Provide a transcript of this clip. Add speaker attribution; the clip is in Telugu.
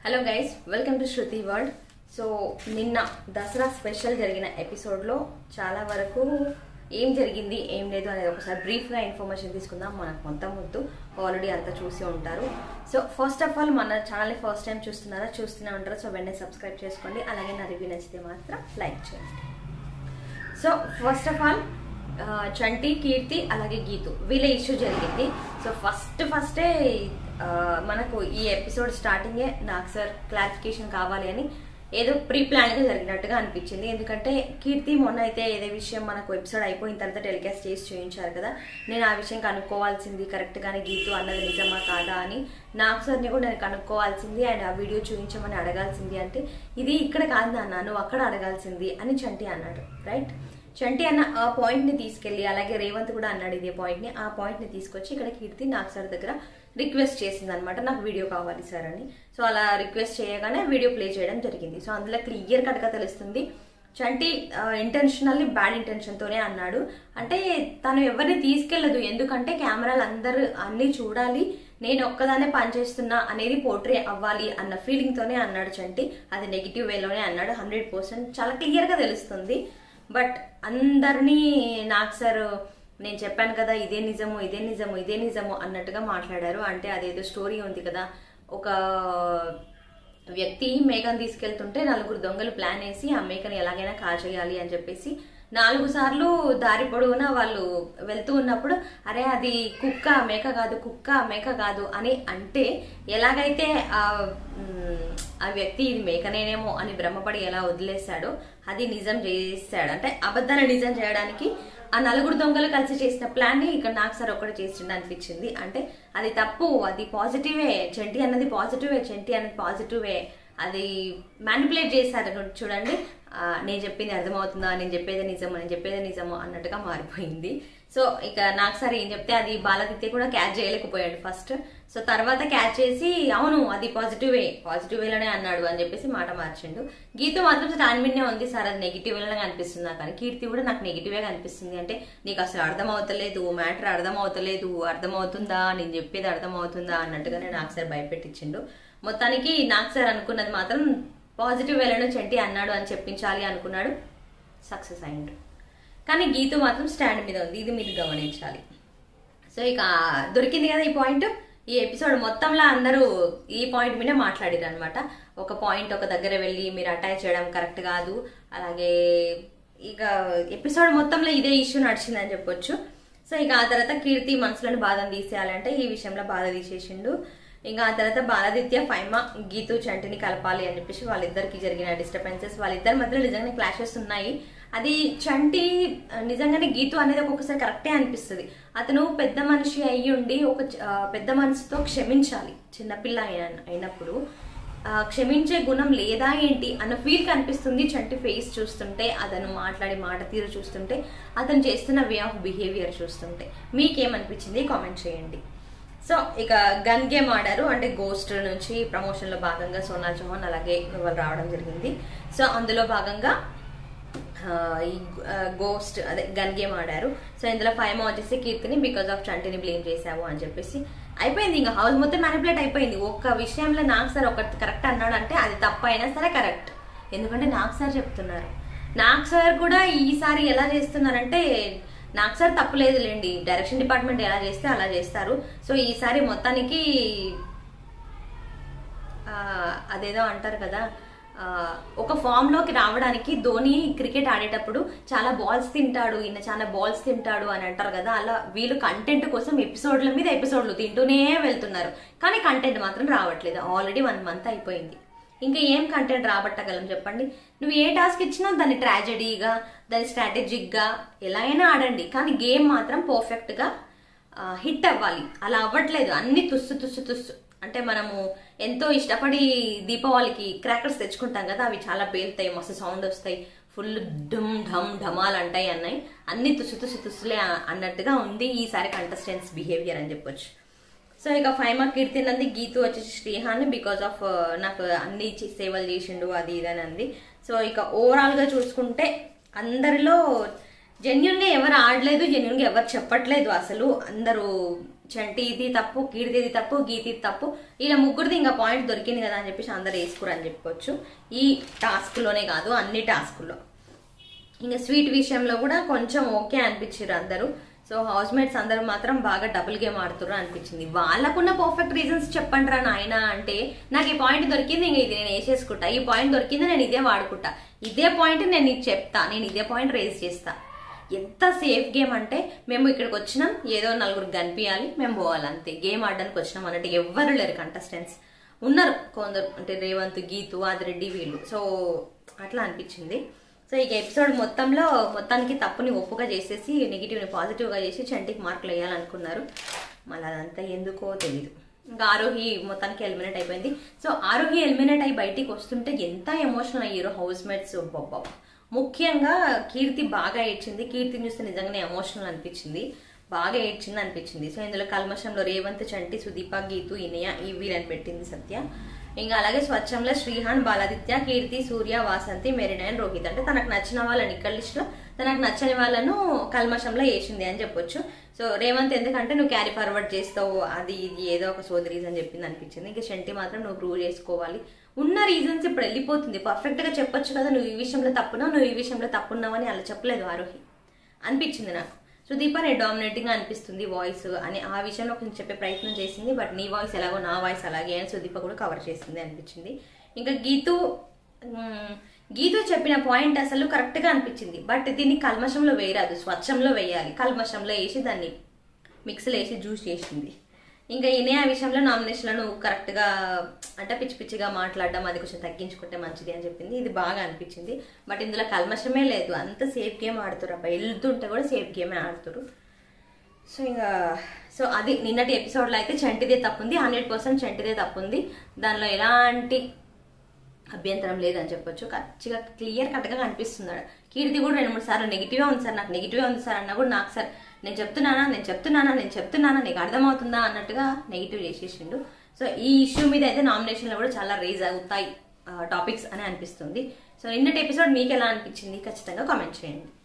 Speaker 1: hello guys welcome to Shruti world so నిన్న దసరా స్పెషల్ జరిగిన ఎపిసోడ్లో చాలా వరకు ఏం జరిగింది ఏం లేదు అనేది ఒకసారి బ్రీఫ్గా ఇన్ఫర్మేషన్ తీసుకుందాం మనకు మొత్తం వద్దు ఆల్రెడీ అంతా చూసి ఉంటారు సో ఫస్ట్ ఆఫ్ ఆల్ మన ఛానల్ని ఫస్ట్ టైం చూస్తున్నారా చూస్తూనే ఉంటారు సో వెంటనే సబ్స్క్రైబ్ చేసుకోండి అలాగే నా రివ్యూ నచ్చితే మాత్రం లైక్ చేయండి so first of all Chanti Keerthi అలాగే గీతు వీళ్ళ ఇష్యూ జరిగింది సో ఫస్ట్ ఫస్టే ఆ, మనకు ఈ ఎపిసోడ్ స్టార్టింగే నాకు సార్ క్లారిఫికేషన్ కావాలి అని ఏదో ప్రీ ప్లాన్గా జరిగినట్టుగా అనిపించింది ఎందుకంటే కీర్తి మొన్న అయితే ఏదే విషయం మనకు ఎపిసోడ్ అయిపోయిన తర్వాత టెలికాస్ట్ చేసి చూపించారు కదా నేను ఆ విషయం కనుక్కోవాల్సింది కరెక్ట్గానే గీతు అన్నది నిజమా కాదా అని నాకు సార్ని కూడా నేను కనుక్కోవాల్సింది అండ్ ఆ వీడియో చూపించమని అడగాల్సింది అంటే ఇది ఇక్కడ కాదు నాన్న నువ్వు అక్కడ అడగాల్సింది అని చంటి అన్నాడు రైట్ చంటి అన్న ఆ పాయింట్ ని తీసుకెళ్లి అలాగే రేవంత్ కూడా అన్నాడు ఇదే పాయింట్ ని ఆ పాయింట్ ని తీసుకొచ్చి ఇక్కడ కీర్తి నాకు సార్ దగ్గర రిక్వెస్ట్ చేసింది అనమాట నాకు వీడియో కావాలి సార్ అని సో అలా రిక్వెస్ట్ చేయగానే వీడియో ప్లే చేయడం జరిగింది సో అందులో క్లియర్ కట్గా తెలుస్తుంది చంటి ఇంటెన్షనల్లీ బ్యాడ్ ఇంటెన్షన్ తోనే అన్నాడు అంటే తను ఎవరిని తీసుకెళ్లదు ఎందుకంటే కెమెరాలు అందరూ అన్ని చూడాలి నేను ఒక్కదానే పనిచేస్తున్నా అనేది పోర్ట్రే అవ్వాలి అన్న ఫీలింగ్ తోనే అన్నాడు చంటి అది నెగిటివ్ వేలోనే అన్నాడు హండ్రెడ్ పర్సెంట్ చాలా క్లియర్ గా తెలుస్తుంది బట్ అందరినీ నాకు సార్ నేను చెప్పాను కదా ఇదే నిజము ఇదే నిజము ఇదే నిజము అన్నట్టుగా మాట్లాడారు అంటే అదేదో స్టోరీ ఉంది కదా ఒక వ్యక్తి మేకను తీసుకెళ్తుంటే నలుగురు దొంగలు ప్లాన్ వేసి ఆ మేకని ఎలాగైనా కాల్చేయాలి అని చెప్పేసి నాలుగు సార్లు దారి పొడవునా వాళ్ళు వెళ్తూ ఉన్నప్పుడు అరే అది కుక్క మేక కాదు కుక్క మేక కాదు అని అంటే ఎలాగైతే ఆ మ్, ఆ వ్యక్తి ఇది మేకనేనేమో అని భ్రమపడి ఎలా వదిలేశాడో అది నిజం చేశాడు అంటే అబద్ధాన్ని నిజం చేయడానికి ఆ నలుగురు దొంగలు కలిసి చేసిన ప్లాన్ ని ఇక్కడ నాకు సార్ ఒకటి చేసిండు అనిపించింది అంటే అది తప్పు అది పాజిటివే చెంటి అన్నది పాజిటివే చెంటి అన్నది పాజిటివే అది మ్యానిపులేట్ చేశారు చూడండి ఆ, నేను చెప్పింది అర్థమవుతుందా నేను చెప్పేది నిజము నేను చెప్పేది నిజము అన్నట్టుగా మారిపోయింది సో ఇక నాకు సరే ఏం చెప్తే అది బాలదిత్య కూడా క్యాచ్ చేయలేకపోయాడు ఫస్ట్ సో తర్వాత క్యాచ్ చేసి అవును అది పాజిటివే పాజిటివ్ వేలోనే అన్నాడు అని చెప్పేసి మాట మార్చిండు గీత మాత్రం స్టాండ్ మీదనే ఉంది సార్ అది నెగిటివ్ వేలోనే అనిపిస్తుంది నాకు కానీ కీర్తి కూడా నాకు నెగిటివే కనిపిస్తుంది అంటే నీకు అసలు అర్థం అవుతలేదు మ్యాటర్ అర్థం అవుతలేదు అర్థమవుతుందా నేను చెప్పేది అర్థం అవుతుందా అన్నట్టుగానే నాకు సార్ భయపెట్టించిండు మొత్తానికి నాకు సార్ అనుకున్నది మాత్రం పాజిటివ్ వేలను చెంటి అన్నాడు అని చెప్పించాలి అనుకున్నాడు సక్సెస్ అయిండు కానీ గీతు మాత్రం స్టాండ్ మీద ఉంది ఇది మీరు గమనించాలి సో ఇక దొరికింది కదా ఈ పాయింట్ ఈ ఎపిసోడ్ మొత్తంలో అందరూ ఈ పాయింట్ మీద మాట్లాడారు అనమాట ఒక పాయింట్ ఒక దగ్గర వెళ్ళి మీరు అటాచ్ చేయడం కరెక్ట్ కాదు అలాగే ఇక ఎపిసోడ్ మొత్తంలో ఇదే ఇష్యూ నడిచిందని చెప్పొచ్చు సో ఇక ఆ తర్వాత కీర్తి మనసులోని బాధను తీసేయాలంటే ఈ విషయంలో బాధ తీసేసిండు ఇంకా ఆ తర్వాత బాలాదిత్య ఫైమా గీతు చంటిని కలపాలి అని చెప్పేసి వాళ్ళిద్దరికి జరిగిన డిస్టర్బెన్సెస్ వాళ్ళిద్దరి మధ్యలో నిజంగానే క్లాషెస్ ఉన్నాయి అది చంటి ఆ, నిజంగానే గీతు అనేది ఒక్కొక్కసారి కరెక్టే అనిపిస్తుంది అతను పెద్ద మనిషి అయ్యి ఉండి ఒక చ- ఆ, పెద్ద మనసుతో క్షమించాలి చిన్నపిల్ల అయిన అయినప్పుడు ఆ, క్షమించే గుణం లేదా ఏంటి అన్న ఫీల్ కనిపిస్తుంది చంటి ఫేస్ చూస్తుంటే అతను మాట్లాడే మాట తీరు చూస్తుంటే అతను చేస్తున్న వే ఆఫ్ బిహేవియర్ చూస్తుంటే మీకేమనిపించింది కామెంట్ చేయండి సో ఇక గన్ గేమ్ ఆడారు అంటే గోస్ట్ నుంచి ప్రమోషన్ లో భాగంగా సోనాల్ చౌహాన్ అలాగే వాళ్ళు రావడం జరిగింది సో అందులో భాగంగా ఆ, ఈ గోస్ట్ అదే గన్ గేమ్ ఆడారు సో ఇందులో ఫైవ్ వచ్చేసి కీర్తిని బికాస్ ఆఫ్ చంటిని బ్లేమ్ చేశావు అని చెప్పేసి అయిపోయింది ఇంకా హౌస్ మొత్తం మ్యానిపులేట్ అయిపోయింది ఒక్క విషయంలో నాకు సార్ ఒకటి కరెక్ట్ అన్నాడు అంటే అది తప్పు అయినా సరే కరెక్ట్ ఎందుకంటే నాకు సార్ చెప్తున్నారు నాకు సార్ కూడా ఈసారి ఎలా చేస్తున్నారంటే నాకు సార్ తప్పులేదు లేండి డైరెక్షన్ డిపార్ట్మెంట్ ఎలా చేస్తే అలా చేస్తారు సో ఈసారి మొత్తానికి ఆ, అదేదో అంటారు కదా ఆ, ఒక ఫామ్ లోకి రావడానికి ధోని క్రికెట్ ఆడేటప్పుడు చాలా బాల్స్ తింటాడు ఈయన చాలా బాల్స్ తింటాడు అని అంటారు కదా అలా వీళ్ళు కంటెంట్ కోసం ఎపిసోడ్ల మీద ఎపిసోడ్లు తింటూనే వెళ్తున్నారు కానీ కంటెంట్ మాత్రం రావట్లేదు ఆల్రెడీ వన్ మంత్ అయిపోయింది ఇంకా ఏం కంటెంట్ రాబట్టగలం చెప్పండి నువ్వు ఏ టాస్క్ ఇచ్చినా దాన్ని ట్రాజడీగా దాన్ని స్ట్రాటజిక్గా ఎలా అయినా ఆడండి కానీ గేమ్ మాత్రం పర్ఫెక్ట్గా హిట్ అవ్వాలి అలా అవ్వట్లేదు అన్ని తుస్సు తుస్సు తుస్సు అంటే మనము ఎంతో ఇష్టపడి దీపావళికి క్రాకర్స్ తెచ్చుకుంటాం కదా అవి చాలా పేలుతాయి మస్తు సౌండ్ వస్తాయి ఫుల్ ఢమ్ ఢమ్ ఢమాలు అంటాయి అన్నాయి అన్ని తుస్సు తుస్సు తుస్సులే అ- అన్నట్టుగా ఉంది ఈసారి కంటెస్టెంట్స్ బిహేవియర్ అని చెప్పొచ్చు సో ఇక ఫైమా కీర్తి నంది గీతు వచ్చేసి శ్రీహాన్ బికాస్ ఆఫ్ నాకు అన్ని చి- సేవలు చేసిండు అది ఇది అని అంది సో ఇక ఓవరాల్ గా చూసుకుంటే అందరిలో జెన్యున్ గా ఎవరు ఆడలేదు జెన్యున్ గా ఎవరు చెప్పట్లేదు అసలు అందరూ చంటి ఇది తప్పు కీర్తిది తప్పు గీతిది తప్పు ఇలా ముగ్గురిది ఇంకా పాయింట్ దొరికింది కదా అని చెప్పేసి అందరు వేసుకురు అని చెప్పుకోవచ్చు ఈ టాస్క్లోనే కాదు అన్ని టాస్కుల్లో ఇంకా స్వీట్ విషయంలో కూడా కొంచెం ఓకే అనిపించారు అందరూ సో హౌస్ మేట్స్ అందరూ మాత్రం బాగా డబుల్ గేమ్ ఆడుతున్నారు అనిపించింది వాళ్ళకున్న పర్ఫెక్ట్ రీజన్స్ చెప్పండి రా నాయన అంటే నాకు ఈ పాయింట్ దొరికింది ఇంక ఇది నేను వేసేసుకుంటా ఈ పాయింట్ దొరికింది నేను ఇదే వాడుకుంటా ఇదే పాయింట్ నేను నీకు చెప్తా నేను ఇదే పాయింట్ రేజ్ చేస్తా ఎంత సేఫ్ గేమ్ అంటే మేము ఇక్కడికి వచ్చినాం ఏదో నలుగురు కనిపించాలి మేము పోవాలి అంతే గేమ్ ఆడడానికి వచ్చినాం అన్నట్టు ఎవ్వరు లేరు కంటెస్టెంట్స్ ఉన్నారు కొందరు అంటే రేవంత్ గీతు ఆదిరెడ్డి వీళ్ళు సో అట్లా అనిపించింది సో ఈ ఎపిసోడ్ మొత్తంలో మొత్తానికి తప్పుని ఒప్పుగా చేసేసి నెగిటివ్ని పాజిటివ్గా చేసి చంటికి మార్కులు వేయాలనుకున్నారు మళ్ళీ అదంతా ఎందుకో తెలీదు ఇంకా ఆరోహి మొత్తానికి ఎలిమినేట్ అయిపోయింది సో ఆరోహి ఎలిమినేట్ అయి బయటికి వస్తుంటే ఎంత ఎమోషనల్ అయ్యారో హౌస్ మేట్స్ బాబా ముఖ్యంగా కీర్తి బాగా ఏడ్చింది కీర్తిని చూస్తే నిజంగానే ఎమోషనల్ అనిపించింది బాగా ఏడ్చింది అనిపించింది సో ఇందులో కల్మషంలో రేవంత్ చంటి సుదీప గీతు ఇనయ ఈ వీరని పెట్టింది సత్య ఇంకా అలాగే స్వచ్ఛంలో శ్రీహాన్ బాలాదిత్య కీర్తి సూర్య వాసంతి మెరినయన్ రోహిత్ అంటే తనకు నచ్చిన వాళ్ళని ఇక్కడ లిస్ట్లో తనకు నచ్చని వాళ్ళను కల్మషంలో వేసింది అని చెప్పొచ్చు సో రేవంత్ ఎందుకంటే నువ్వు క్యారీ ఫార్వర్డ్ చేస్తావు అది ఇది ఏదో ఒక సోది రీజన్ చెప్పింది అనిపించింది ఇంకా శంటి మాత్రం నువ్వు ప్రూవ్ చేసుకోవాలి ఉన్న రీజన్స్ ఇప్పుడు వెళ్ళిపోతుంది పర్ఫెక్ట్ గా చెప్పొచ్చు కదా నువ్వు ఈ విషయంలో తప్పున్నావు నువ్వు ఈ విషయంలో తప్పున్నావు అని అలా చెప్పలేదు ఆరోహి అనిపించింది నాకు సుదీప నేను డామినేటింగ్ అనిపిస్తుంది వాయిస్ అని ఆ విషయంలో కొంచెం చెప్పే ప్రయత్నం చేసింది బట్ నీ వాయిస్ ఎలాగో నా వాయిస్ అలాగే అని సుదీప కూడా కవర్ చేసింది అనిపించింది ఇంకా గీతు మ్, గీతు చెప్పిన పాయింట్ అసలు కరెక్ట్ గా అనిపించింది బట్ దీన్ని కల్మషంలో వేయరాదు స్వచ్ఛంలో వేయాలి కల్మషంలో వేసి దాన్ని మిక్సీలో వేసి జ్యూస్ చేసింది ఇంకా ఇనే ఆ విషయంలో నామినేషన్లను కరెక్ట్గా అంటే పిచ్చి పిచ్చిగా మాట్లాడడం అది కొంచెం తగ్గించుకుంటే మంచిది అని చెప్పింది ఇది బాగా అనిపించింది బట్ ఇందులో కల్మషమే లేదు అంత సేఫ్ గేమ్ ఆడుతారు అబ్బా వెళ్తుంటే కూడా సేఫ్ గేమే ఆడుతారు సో ఇంకా సో అది నిన్నటి ఎపిసోడ్లో అయితే చంటిదే తప్పుంది హండ్రెడ్ పర్సెంట్ చంటిదే తప్పుంది దానిలో ఎలాంటి అభ్యంతరం లేదని చెప్పొచ్చు ఖచ్చితంగా క్లియర్ కట్గా కనిపిస్తున్నాడు కీర్తి కూడా రెండు మూడు సార్లు నెగిటివ్గా ఉంది సార్ నాకు నెగిటివ్గా ఉంది సార్ అన్నా కూడా నాకు సార్ నేను చెప్తున్నానా నేను చెప్తున్నానా నేను చెప్తున్నానా నీకు అర్థమవుతుందా అన్నట్టుగా నెగిటివ్ చేసేసిండు సో ఈ ఇష్యూ మీద అయితే నామినేషన్లో కూడా చాలా రేజ్ అవుతాయి టాపిక్స్ అని అనిపిస్తుంది సో నిన్నటి ఎపిసోడ్ మీకు ఎలా అనిపించింది ఖచ్చితంగా కామెంట్ చేయండి